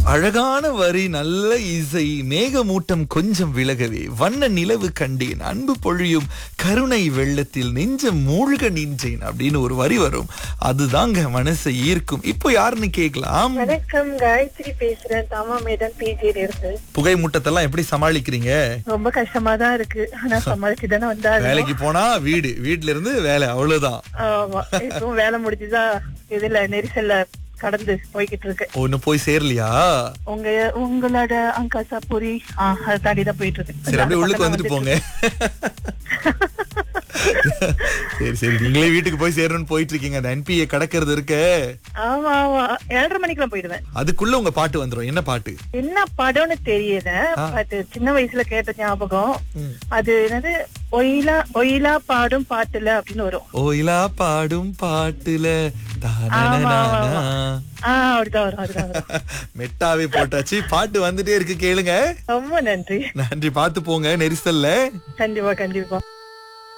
அழகான வரி நல்ல இசை மேகமூட்டம் கொஞ்சம் விலகவே வண்ண நிலவு கண்டேன் அன்பு பொழியும் கருணை வெள்ளத்தில் நெஞ்சம் மூழ்க நின்றேன் அப்படின்னு ஒரு வரி வரும் அதுதாங்க மனசை ஈர்க்கும் இப்போ யாருன்னு கேட்கலாம் வணக்கம் காயத்ரி பேசுறேன் தாமா மேடம் பிஜில இருந்து புகை மூட்டத்தெல்லாம் எப்படி சமாளிக்கிறீங்க ரொம்ப கஷ்டமா தான் இருக்கு ஆனா சமாளிச்சு தானே வந்தாரு வேலைக்கு போனா வீடு வீட்ல இருந்து வேலை அவ்வளவுதான் ஆமா இப்பவும் வேலை முடிஞ்சுதான் இதுல நெரிசல்ல கடந்து போய்கிட்டு இருக்கு ஒண்ணு போய் சேரலையா உங்க உங்களோட அங்காசா பூரி ஆஹ் அதை தாண்டி தான் போயிட்டு இருக்கு சரி அப்படியே உள்ளுக்கு வந்துட்டு போங்க சரி சரி நீங்களே வீட்டுக்கு போய் சேரணும்னு போயிட்டு இருக்கீங்க அந்த என்பிஏ கடக்கிறது இருக்க ஆமா ஆமா ஏழரை மணிக்கெல்லாம் போயிடுவேன் அதுக்குள்ள உங்க பாட்டு வந்துரும் என்ன பாட்டு என்ன படம்னு தெரியல பட் சின்ன வயசுல கேட்ட ஞாபகம் அது என்னது ஒயிலா ஒயிலா பாடும் பாட்டுல அப்படின்னு வரும் ஓயிலா பாடும் பாட்டுல ஆமா, ஆமா, தானனனனா. ஆஹ் அப்படிதான் வரும் அப்படிதான் வரும் மெட்டாவே போட்டாச்சு பாட்டு வந்துட்டே இருக்கு கேளுங்க ரொம்ப நன்றி நன்றி பார்த்து போங்க நெரிசல்ல கண்டிப்பா கண்டிப்பா